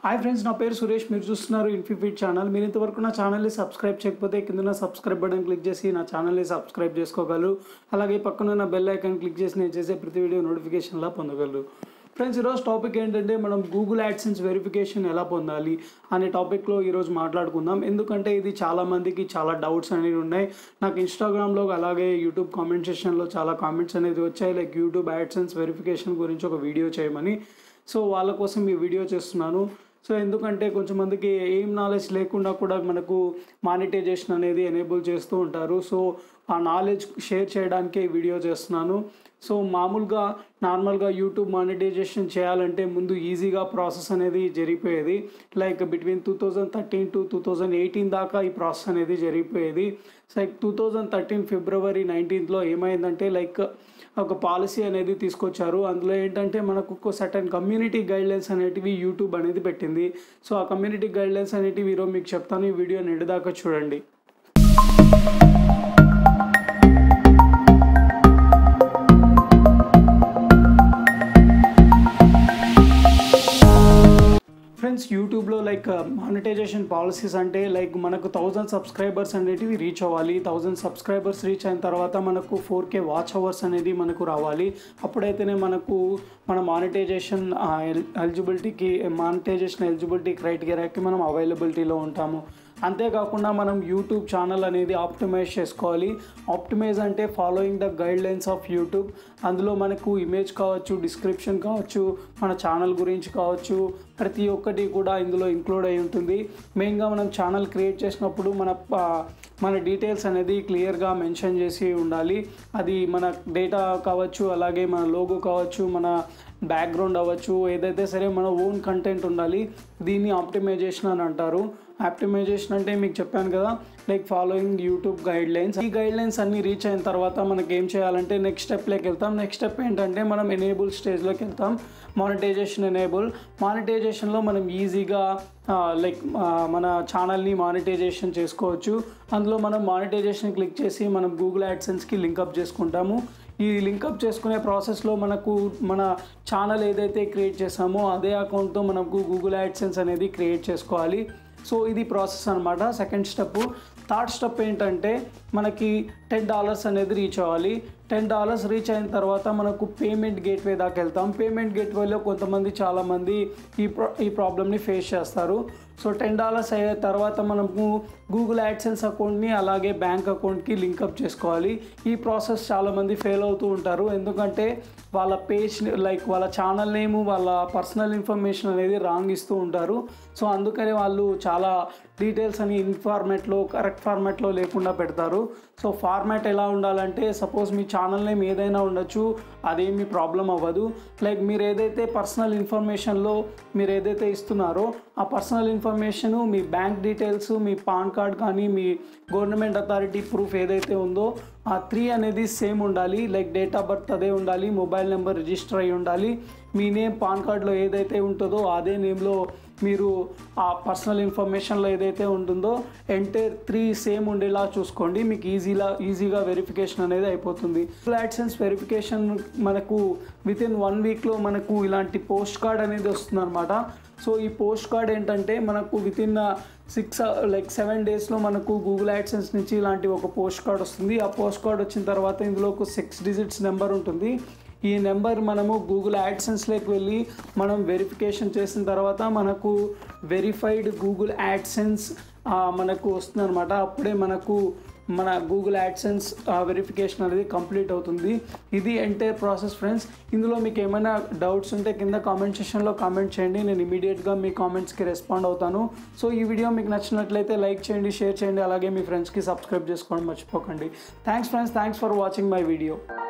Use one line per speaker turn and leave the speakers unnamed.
hi friends నా పేరు సురేష్ మీరు చూస్తున్నారు ఇన్ఫిఫిట్ ఛానల్ మీరు ఇంతవరకు నా ఛానల్ని సబ్స్క్రైబ్ చేయకపోతే కింద సబ్స్క్రైబ్ బటన్ క్లిక్ చేసి నా ఛానల్ని సబ్స్క్రైబ్ చేసుకోగలరు అలాగే పక్కన ఉన్న బెల్ ఐకాన్ క్లిక్ చేసి నేను చేసే ప్రతి వీడియో నోటిఫికేషన్లా పొందగలరు ఫ్రెండ్స్ ఈరోజు టాపిక్ ఏంటంటే మనం గూగుల్ యాడ్సెన్స్ వెరిఫికేషన్ ఎలా పొందాలి అనే టాపిక్లో ఈరోజు మాట్లాడుకుందాం ఎందుకంటే ఇది చాలా మందికి చాలా డౌట్స్ అనేవి ఉన్నాయి నాకు ఇన్స్టాగ్రామ్లో అలాగే యూట్యూబ్ కామెంట్ సెషన్లో చాలా కామెంట్స్ అనేది వచ్చాయి లైక్ యూట్యూబ్ యాడ్సెన్స్ వెరిఫికేషన్ గురించి ఒక వీడియో చేయమని సో వాళ్ళ కోసం ఈ వీడియో చేస్తున్నాను సో ఎందుకంటే కొంచెం మందికి ఏం నాలెడ్జ్ లేకుండా కూడా మనకు మానిటైజేషన్ అనేది ఎనేబుల్ చేస్తూ ఉంటారు సో ఆ నాలెడ్జ్ షేర్ చేయడానికే ఈ వీడియో చేస్తున్నాను సో మామూలుగా నార్మల్గా యూట్యూబ్ మానిటైజేషన్ చేయాలంటే ముందు ఈజీగా ప్రాసెస్ అనేది జరిగిపోయేది like between two thousand thirteen to two thousand eighteen దాకా ఈ ప్రాసెస్ అనేది జరిగిపోయేది like two thousand thirteen February నైన్టీన్త్లో ఏమైందంటే లైక్ ఒక పాలసీ అనేది తీసుకొచ్చారు అందులో ఏంటంటే మనకు ఒక సర్టన్ కమ్యూనిటీ గైడ్లైన్స్ అనేటివి యూట్యూబ్ అనేది పెట్టింది సో ఆ కమ్యూనిటీ గైడ్లైన్స్ అనేటివి ఈరోజు మీకు చెప్తాను ఈ వీడియో నిండుదాకా చూడండి ఫ్రెండ్స్ యూట్యూబ్లో లైక్ మానిటైజేషన్ పాలసీస్ అంటే లైక్ మనకు థౌజండ్ సబ్స్క్రైబర్స్ అనేటివి రీచ్ అవ్వాలి థౌజండ్ సబ్స్క్రైబర్స్ రీచ్ అయిన తర్వాత మనకు ఫోర్ కే వాచ్ అవర్స్ అనేది మనకు రావాలి అప్పుడైతేనే మనకు మన మానిటైజేషన్ ఎలిజిబిలిటీకి మానిటైజేషన్ ఎలిజిబిలిటీ క్రైటీరియాకి మనం అవైలబిలిటీలో ఉంటాము అంతేకాకుండా మనం యూట్యూబ్ ఛానల్ అనేది ఆప్టిమైజ్ చేసుకోవాలి ఆప్టిమైజ్ అంటే following the guidelines of YouTube అందులో మనకు ఇమేజ్ కావచ్చు డిస్క్రిప్షన్ కావచ్చు మన ఛానల్ గురించి కావచ్చు ప్రతి ఒక్కటి కూడా ఇందులో ఇంక్లూడ్ అయి ఉంటుంది మెయిన్గా మనం ఛానల్ క్రియేట్ చేసినప్పుడు మన మన డీటెయిల్స్ అనేది క్లియర్గా మెన్షన్ చేసి ఉండాలి అది మన డేటా కావచ్చు అలాగే మన లోగో కావచ్చు మన బ్యాక్గ్రౌండ్ అవ్వచ్చు ఏదైతే సరే మన ఓన్ కంటెంట్ ఉండాలి దీన్ని ఆప్టిమైజేషన్ అని అంటారు ఆప్టిమైజేషన్ అంటే మీకు చెప్పాను కదా like following YouTube guidelines ఈ గైడ్ లైన్స్ అన్ని రీచ్ అయిన తర్వాత మనకి ఏం చేయాలంటే నెక్స్ట్ స్టెప్లోకి వెళ్తాం నెక్స్ట్ స్టెప్ ఏంటంటే మనం ఎనేబుల్ స్టేజ్లోకి వెళ్తాం మానిటైజేషన్ ఎనేబుల్ మానిటైజేషన్లో మనం ఈజీగా లైక్ మన ఛానల్ని మానిటైజేషన్ చేసుకోవచ్చు అందులో మనం మానిటైజేషన్ క్లిక్ చేసి మనం గూగుల్ యాడ్సెన్స్కి లింకప్ చేసుకుంటాము ఈ లింకప్ చేసుకునే ప్రాసెస్లో మనకు మన ఛానల్ ఏదైతే క్రియేట్ చేసామో అదే అకౌంట్తో మనకు గూగుల్ యాడ్సెన్స్ అనేది క్రియేట్ చేసుకోవాలి సో ఇది ప్రాసెస్ అనమాట సెకండ్ స్టెప్ థర్డ్ స్టెప్ ఏంటంటే మనకి టెన్ డాలర్స్ అనేది రీచ్ అవ్వాలి టెన్ డాలర్స్ రీచ్ అయిన తర్వాత మనకు పేమెంట్ గేట్వే దాకా వెళ్తాం పేమెంట్ గేట్వేలో కొంతమంది చాలామంది ఈ ప్రా ఈ ప్రాబ్లమ్ని ఫేస్ చేస్తారు సో టెన్ డాలర్స్ అయ్యే తర్వాత మనము గూగుల్ యాడ్సెన్స్ అకౌంట్ని అలాగే బ్యాంక్ అకౌంట్కి లింకప్ చేసుకోవాలి ఈ ప్రాసెస్ చాలామంది ఫెయిల్ అవుతూ ఉంటారు ఎందుకంటే వాళ్ళ పేజ్ లైక్ వాళ్ళ ఛానల్ నేమ్ వాళ్ళ పర్సనల్ ఇన్ఫర్మేషన్ అనేది రాంగ్ ఇస్తూ ఉంటారు సో అందుకని వాళ్ళు చాలా డీటెయిల్స్ అని ఇన్ఫార్మేట్లో కరెక్ట్ ఫార్మాట్లో లేకుండా పెడతారు సో ఫార్మాట్ ఎలా ఉండాలంటే సపోజ్ మీ ఛానల్ నేమ్ ఏదైనా ఉండొచ్చు అదేమి ప్రాబ్లం అవ్వదు లైక్ మీరు ఏదైతే పర్సనల్ ఇన్ఫర్మేషన్లో మీరు ఏదైతే ఇస్తున్నారో ఆ పర్సనల్ ఇన్ఫర్మేషన్ మీ బ్యాంక్ డీటెయిల్స్ మీ పాన్ కార్డ్ కానీ మీ గవర్నమెంట్ అథారిటీ ప్రూఫ్ ఏదైతే ఉందో ఆ త్రీ అనేది సేమ్ ఉండాలి లైక్ డేట్ ఆఫ్ బర్త్ అదే ఉండాలి మొబైల్ నెంబర్ రిజిస్టర్ అయి ఉండాలి మీ నేమ్ పాన్ కార్డ్లో ఏదైతే ఉంటుందో అదే నేమ్లో మీరు ఆ పర్సనల్ ఇన్ఫర్మేషన్లో ఏదైతే ఉంటుందో ఎంటైర్ త్రీ సేమ్ ఉండేలా చూసుకోండి మీకు ఈజీలా ఈజీగా వెరిఫికేషన్ అనేది అయిపోతుంది యాడ్సెన్స్ వెరిఫికేషన్ మనకు విత్ ఇన్ వన్ వీక్లో మనకు ఇలాంటి పోస్ట్ కార్డ్ అనేది వస్తుంది అనమాట సో ఈ పోస్ట్ కార్డ్ ఏంటంటే మనకు within six like seven డేస్లో మనకు గూగుల్ యాడ్సెన్స్ నుంచి ఇలాంటి ఒక పోస్ట్ కార్డ్ వస్తుంది ఆ పోస్ట్ కార్డ్ వచ్చిన తర్వాత ఇందులో ఒక సిక్స్ డిజిట్స్ నెంబర్ ఉంటుంది ఈ నెంబర్ మనము గూగుల్ యాడ్సెన్స్లోకి వెళ్ళి మనం వెరిఫికేషన్ చేసిన తర్వాత మనకు వెరిఫైడ్ గూగుల్ యాడ్సెన్స్ మనకు వస్తుంది అనమాట అప్పుడే మనకు మన గూగుల్ యాడ్సెన్స్ వెరిఫికేషన్ అనేది కంప్లీట్ అవుతుంది ఇది ఎంటైర్ ప్రాసెస్ ఫ్రెండ్స్ ఇందులో మీకు ఏమైనా డౌట్స్ ఉంటే కింద కామెంట్ సెషన్లో కామెంట్ చేయండి నేను ఇమీడియట్గా మీ కామెంట్స్కి రెస్పాండ్ అవుతాను సో ఈ వీడియో మీకు నచ్చినట్లయితే లైక్ చేయండి షేర్ చేయండి అలాగే మీ ఫ్రెండ్స్కి సబ్స్క్రైబ్ చేసుకోవడం మర్చిపోకండి thanks friends thanks for watching my video